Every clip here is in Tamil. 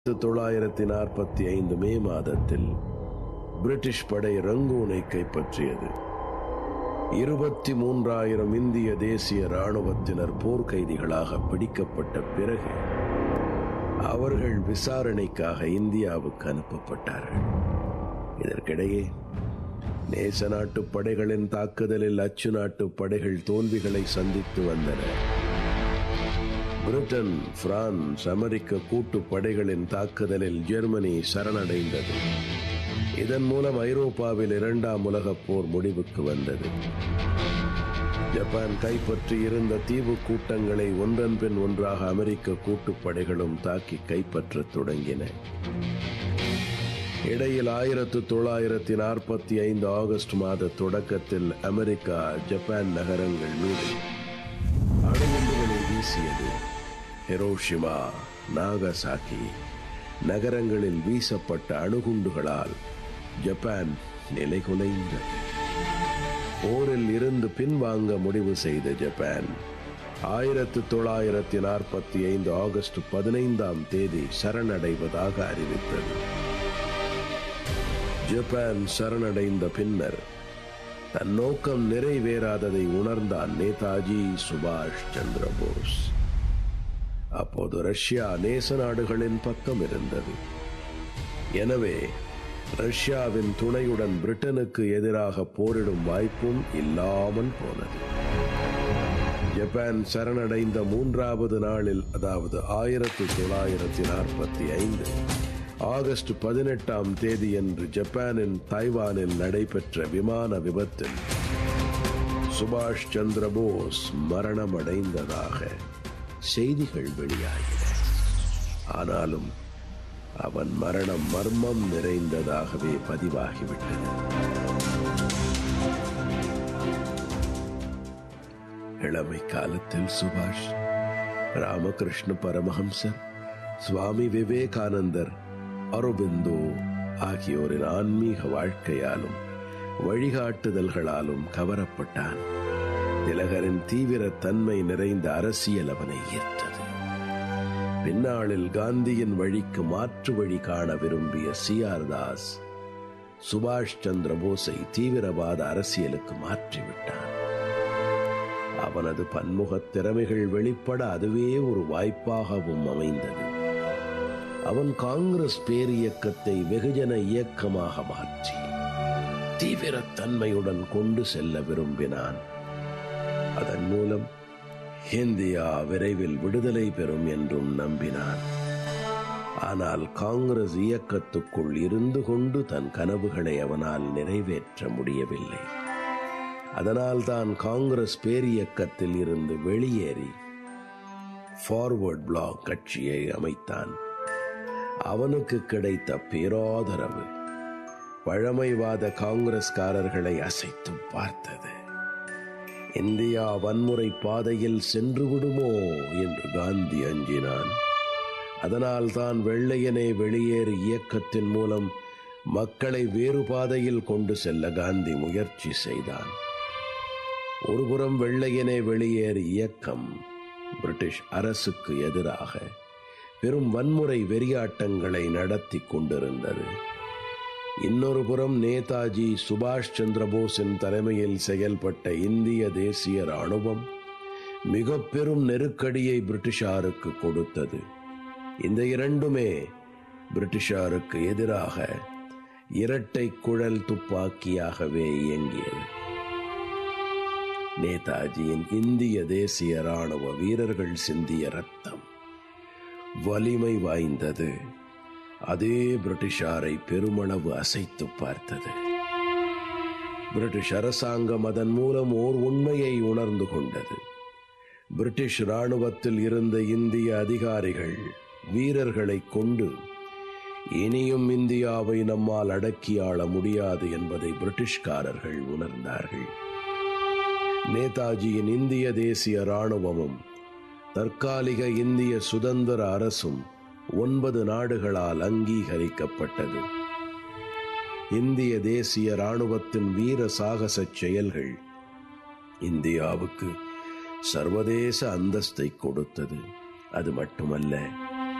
தொள்ளாயிரத்தி நாற்பத்தி ஐந்து மே மாதத்தில் பிரிட்டிஷ் படை ரங்கூனை கைப்பற்றியது இருபத்தி மூன்றாயிரம் இந்திய தேசிய ராணுவத்தினர் போர்க்கைதிகளாக பிடிக்கப்பட்ட பிறகு அவர்கள் விசாரணைக்காக இந்தியாவுக்கு அனுப்பப்பட்டார்கள் இதற்கிடையே நேச நாட்டு படைகளின் தாக்குதலில் அச்சு நாட்டு படைகள் தோல்விகளை சந்தித்து வந்தன பிரிட்டன் பிரான்ஸ் அமெரிக்க கூட்டு படைகளின் தாக்குதலில் ஜெர்மனி சரணடைந்தது இதன் மூலம் ஐரோப்பாவில் இரண்டாம் உலகப் போர் முடிவுக்கு வந்தது ஜப்பான் கைப்பற்றி இருந்த தீவு கூட்டங்களை ஒன்றன் பின் ஒன்றாக அமெரிக்க கூட்டுப்படைகளும் தாக்கி கைப்பற்றத் தொடங்கின இடையில் ஆயிரத்து தொள்ளாயிரத்தி நாற்பத்தி ஐந்து ஆகஸ்ட் மாத தொடக்கத்தில் அமெரிக்கா ஜப்பான் நகரங்கள் மீது அணுகுண்டுகளை வீசியது ஹிரோஷிமா நாகசாக்கி நகரங்களில் வீசப்பட்ட அணுகுண்டுகளால் ஜப்பான் நிலைகுலைந்தது போரில் இருந்து பின்வாங்க முடிவு செய்த ஜப்பான் ஆயிரத்து தொள்ளாயிரத்தி நாற்பத்தி ஐந்து ஆகஸ்ட் பதினைந்தாம் தேதி சரணடைவதாக அறிவித்தது ஜப்பான் சரணடைந்த பின்னர் தன் நோக்கம் நிறைவேறாததை உணர்ந்தான் நேதாஜி சுபாஷ் சந்திர போஸ் அப்போது ரஷ்யா நேச நாடுகளின் பக்கம் இருந்தது எனவே ரஷ்யாவின் துணையுடன் பிரிட்டனுக்கு எதிராக போரிடும் வாய்ப்பும் இல்லாமல் போனது ஜப்பான் சரணடைந்த மூன்றாவது நாளில் அதாவது ஆயிரத்தி தொள்ளாயிரத்தி நாற்பத்தி ஐந்து ஆகஸ்ட் பதினெட்டாம் தேதியன்று ஜப்பானின் தாய்வானில் நடைபெற்ற விமான விபத்தில் சுபாஷ் சந்திர போஸ் மரணமடைந்ததாக செய்திகள் வெளியாகின ஆனாலும் அவன் மரணம் மர்மம் நிறைந்ததாகவே பதிவாகிவிட்டது இளமை காலத்தில் சுபாஷ் ராமகிருஷ்ண பரமஹம்சர் சுவாமி விவேகானந்தர் அருபிந்தோ ஆகியோரின் ஆன்மீக வாழ்க்கையாலும் வழிகாட்டுதல்களாலும் கவரப்பட்டான் திலகரின் தீவிர தன்மை நிறைந்த அரசியல் அவனை ஈர்த்தது பின்னாளில் காந்தியின் வழிக்கு மாற்று வழி காண விரும்பிய சி ஆர் தாஸ் சுபாஷ் சந்திர போஸை தீவிரவாத அரசியலுக்கு மாற்றிவிட்டான் அவனது பன்முகத் திறமைகள் வெளிப்பட அதுவே ஒரு வாய்ப்பாகவும் அமைந்தது அவன் காங்கிரஸ் பேரியக்கத்தை வெகுஜன இயக்கமாக மாற்றி தீவிரத்தன்மையுடன் கொண்டு செல்ல விரும்பினான் அதன் மூலம் இந்தியா விரைவில் விடுதலை பெறும் என்றும் நம்பினான் ஆனால் காங்கிரஸ் இயக்கத்துக்குள் இருந்து கொண்டு தன் கனவுகளை அவனால் நிறைவேற்ற முடியவில்லை அதனால் தான் காங்கிரஸ் பேரியக்கத்தில் இருந்து வெளியேறி ஃபார்வர்ட் பிளாக் கட்சியை அமைத்தான் அவனுக்கு கிடைத்த பேராதரவு பழமைவாத காங்கிரஸ்காரர்களை அசைத்து பார்த்தது இந்தியா வன்முறை பாதையில் சென்று விடுமோ என்று காந்தி அஞ்சினான் அதனால் தான் வெள்ளையனே வெளியேறு இயக்கத்தின் மூலம் மக்களை வேறு பாதையில் கொண்டு செல்ல காந்தி முயற்சி செய்தான் ஒருபுறம் வெள்ளையனே வெளியேறு இயக்கம் பிரிட்டிஷ் அரசுக்கு எதிராக பெரும் வன்முறை வெறியாட்டங்களை நடத்தி கொண்டிருந்தது இன்னொரு புறம் நேதாஜி சுபாஷ் சந்திர போஸின் தலைமையில் செயல்பட்ட இந்திய தேசிய ராணுவம் மிக பெரும் நெருக்கடியை பிரிட்டிஷாருக்கு கொடுத்தது இந்த இரண்டுமே பிரிட்டிஷாருக்கு எதிராக இரட்டை குழல் துப்பாக்கியாகவே இயங்கியது நேதாஜியின் இந்திய தேசிய ராணுவ வீரர்கள் சிந்திய ரத்தம் வலிமை வாய்ந்தது அதே பிரிட்டிஷாரை பெருமளவு அசைத்து பார்த்தது பிரிட்டிஷ் அரசாங்கம் அதன் மூலம் ஓர் உண்மையை உணர்ந்து கொண்டது பிரிட்டிஷ் ராணுவத்தில் இருந்த இந்திய அதிகாரிகள் வீரர்களை கொண்டு இனியும் இந்தியாவை நம்மால் அடக்கி ஆள முடியாது என்பதை பிரிட்டிஷ்காரர்கள் உணர்ந்தார்கள் நேதாஜியின் இந்திய தேசிய ராணுவமும் தற்காலிக இந்திய சுதந்திர அரசும் ஒன்பது நாடுகளால் அங்கீகரிக்கப்பட்டது இந்திய தேசிய ராணுவத்தின் வீர சாகச செயல்கள் இந்தியாவுக்கு சர்வதேச அந்தஸ்தை கொடுத்தது அது மட்டுமல்ல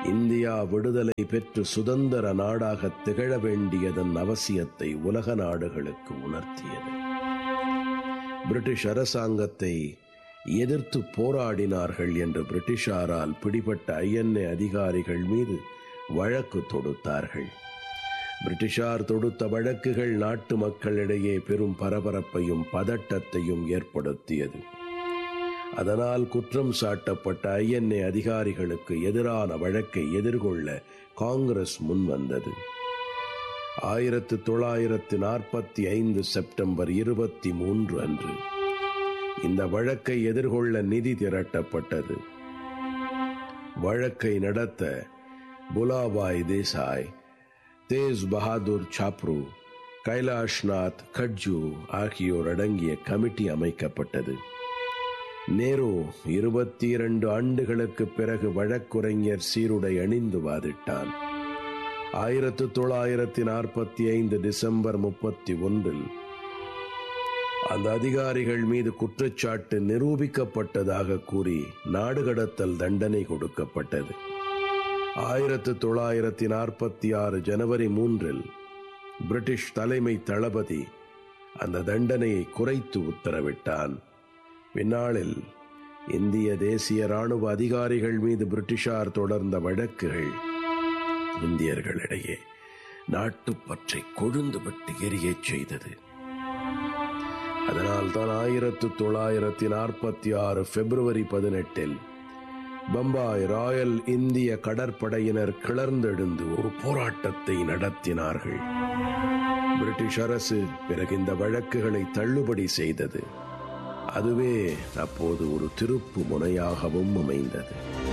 இந்தியா விடுதலை பெற்று சுதந்திர நாடாக திகழ வேண்டியதன் அவசியத்தை உலக நாடுகளுக்கு உணர்த்தியது பிரிட்டிஷ் அரசாங்கத்தை எதிர்த்து போராடினார்கள் என்று பிரிட்டிஷாரால் பிடிபட்ட ஐஎன்ஏ அதிகாரிகள் மீது வழக்கு தொடுத்தார்கள் பிரிட்டிஷார் தொடுத்த வழக்குகள் நாட்டு மக்களிடையே பெரும் பரபரப்பையும் பதட்டத்தையும் ஏற்படுத்தியது அதனால் குற்றம் சாட்டப்பட்ட ஐஎன்ஏ அதிகாரிகளுக்கு எதிரான வழக்கை எதிர்கொள்ள காங்கிரஸ் முன்வந்தது ஆயிரத்து தொள்ளாயிரத்து நாற்பத்தி ஐந்து செப்டம்பர் இருபத்தி மூன்று அன்று இந்த வழக்கை எதிர்கொள்ள நிதி திரட்டப்பட்டது வழக்கை நடத்த புலாபாய் தேசாய் தேஜ் பஹாதுர் சாப்ரு கைலாஷ்நாத் கட்ஜு ஆகியோர் அடங்கிய கமிட்டி அமைக்கப்பட்டது நேரு இருபத்தி இரண்டு ஆண்டுகளுக்கு பிறகு வழக்குரைஞர் சீருடை அணிந்து வாதிட்டான் ஆயிரத்து தொள்ளாயிரத்தி நாற்பத்தி ஐந்து டிசம்பர் முப்பத்தி ஒன்றில் அந்த அதிகாரிகள் மீது குற்றச்சாட்டு நிரூபிக்கப்பட்டதாக கூறி நாடு கடத்தல் தண்டனை கொடுக்கப்பட்டது ஆயிரத்து தொள்ளாயிரத்தி நாற்பத்தி ஆறு ஜனவரி மூன்றில் பிரிட்டிஷ் தலைமை தளபதி அந்த தண்டனையை குறைத்து உத்தரவிட்டான் பின்னாளில் இந்திய தேசிய ராணுவ அதிகாரிகள் மீது பிரிட்டிஷார் தொடர்ந்த வழக்குகள் இந்தியர்களிடையே நாட்டுப்பற்றை கொழுந்து விட்டு எரியச் செய்தது அதனால் தான் ஆயிரத்து தொள்ளாயிரத்தி நாற்பத்தி ஆறு பிப்ரவரி பதினெட்டில் பம்பாய் ராயல் இந்திய கடற்படையினர் கிளர்ந்தெழுந்து ஒரு போராட்டத்தை நடத்தினார்கள் பிரிட்டிஷ் அரசு பிறகு இந்த வழக்குகளை தள்ளுபடி செய்தது அதுவே அப்போது ஒரு திருப்பு முனையாகவும் அமைந்தது